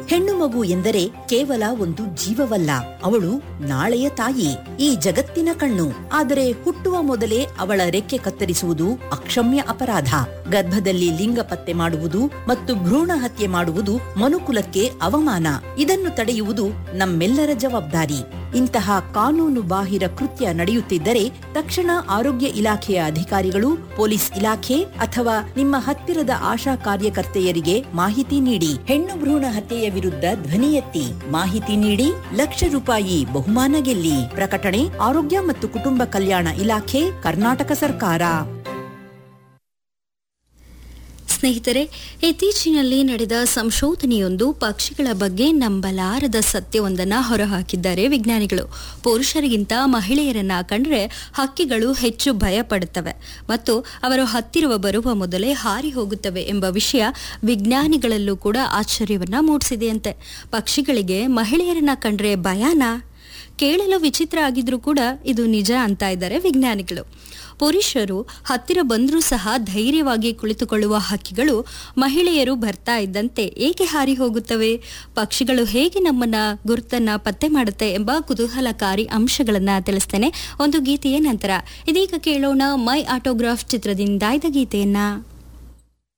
ಹೆಣ್ಣು ಮಗು ಎಂದರೆ ಕೇವಲ ಒಂದು ಜೀವವಲ್ಲ ಅವಳು ನಾಳೆಯ ತಾಯಿ ಈ ಜಗತ್ತಿನ ಕಣ್ಣು ಆದರೆ ಹುಟ್ಟುವ ಮೊದಲೇ ಅವಳ ರೆಕ್ಕೆ ಕತ್ತರಿಸುವುದು ಅಕ್ಷಮ್ಯ ಅಪರಾಧ ಗರ್ಭದಲ್ಲಿ ಲಿಂಗ ಪತ್ತೆ ಮಾಡುವುದು ಮತ್ತು ಭ್ರೂಣ ಹತ್ಯೆ ಮಾಡುವುದು ಮನುಕುಲಕ್ಕೆ ಅವಮಾನ ಇದನ್ನು ತಡೆಯುವುದು ನಮ್ಮೆಲ್ಲರ ಜವಾಬ್ದಾರಿ ಇಂತಹ ಕಾನೂನು ಬಾಹಿರ ಕೃತ್ಯ ನಡೆಯುತ್ತಿದ್ದರೆ ತಕ್ಷಣ ಆರೋಗ್ಯ ಇಲಾಖೆಯ ಅಧಿಕಾರಿಗಳು ಪೊಲೀಸ್ ಇಲಾಖೆ ಅಥವಾ ನಿಮ್ಮ ಹತ್ತಿರದ ಆಶಾ ಕಾರ್ಯಕರ್ತೆಯರಿಗೆ ಮಾಹಿತಿ ನೀಡಿ ಹೆಣ್ಣು ಭ್ರೂಣ ಹತ್ಯೆಯ ವಿರುದ್ಧ ಧ್ವನಿ ಎತ್ತಿ ಮಾಹಿತಿ ನೀಡಿ ಲಕ್ಷ ರೂಪಾಯಿ ಬಹುಮಾನ ಗೆಲ್ಲಿ ಪ್ರಕಟಣೆ ಆರೋಗ್ಯ ಮತ್ತು ಕುಟುಂಬ ಕಲ್ಯಾಣ ಇಲಾಖೆ ಕರ್ನಾಟಕ ಸರ್ಕಾರ ಸ್ನೇಹಿತರೆ ಇತ್ತೀಚಿನಲ್ಲಿ ನಡೆದ ಸಂಶೋಧನೆಯೊಂದು ಪಕ್ಷಿಗಳ ಬಗ್ಗೆ ನಂಬಲಾರದ ಸತ್ಯವೊಂದನ್ನು ಹೊರಹಾಕಿದ್ದಾರೆ ವಿಜ್ಞಾನಿಗಳು ಪುರುಷರಿಗಿಂತ ಮಹಿಳೆಯರನ್ನ ಕಂಡ್ರೆ ಹಕ್ಕಿಗಳು ಹೆಚ್ಚು ಭಯ ಪಡುತ್ತವೆ ಮತ್ತು ಅವರು ಹತ್ತಿರುವ ಬರುವ ಮೊದಲೇ ಹಾರಿ ಹೋಗುತ್ತವೆ ಎಂಬ ವಿಷಯ ವಿಜ್ಞಾನಿಗಳಲ್ಲೂ ಕೂಡ ಆಶ್ಚರ್ಯವನ್ನ ಮೂಡಿಸಿದೆಯಂತೆ ಪಕ್ಷಿಗಳಿಗೆ ಮಹಿಳೆಯರನ್ನ ಕಂಡ್ರೆ ಭಯನಾ ಕೇಳಲು ವಿಚಿತ್ರ ಆಗಿದ್ರೂ ಕೂಡ ಇದು ನಿಜ ಅಂತ ಇದ್ದಾರೆ ವಿಜ್ಞಾನಿಗಳು ಪುರುಷರು ಹತ್ತಿರ ಬಂದರೂ ಸಹ ಧೈರ್ಯವಾಗಿ ಕುಳಿತುಕೊಳ್ಳುವ ಹಕ್ಕಿಗಳು ಮಹಿಳೆಯರು ಬರ್ತಾ ಇದ್ದಂತೆ ಏಕೆ ಹಾರಿ ಹೋಗುತ್ತವೆ ಪಕ್ಷಿಗಳು ಹೇಗೆ ನಮ್ಮನ್ನ ಗುರುತನ್ನ ಪತ್ತೆ ಮಾಡುತ್ತೆ ಎಂಬ ಕುತೂಹಲಕಾರಿ ಅಂಶಗಳನ್ನ ತಿಳಿಸ್ತೇನೆ ಒಂದು ಗೀತೆಯ ನಂತರ ಇದೀಗ ಕೇಳೋಣ ಮೈ ಆಟೋಗ್ರಾಫ್ ಚಿತ್ರದಿಂದ ಆಯ್ದ ಗೀತೆಯನ್ನ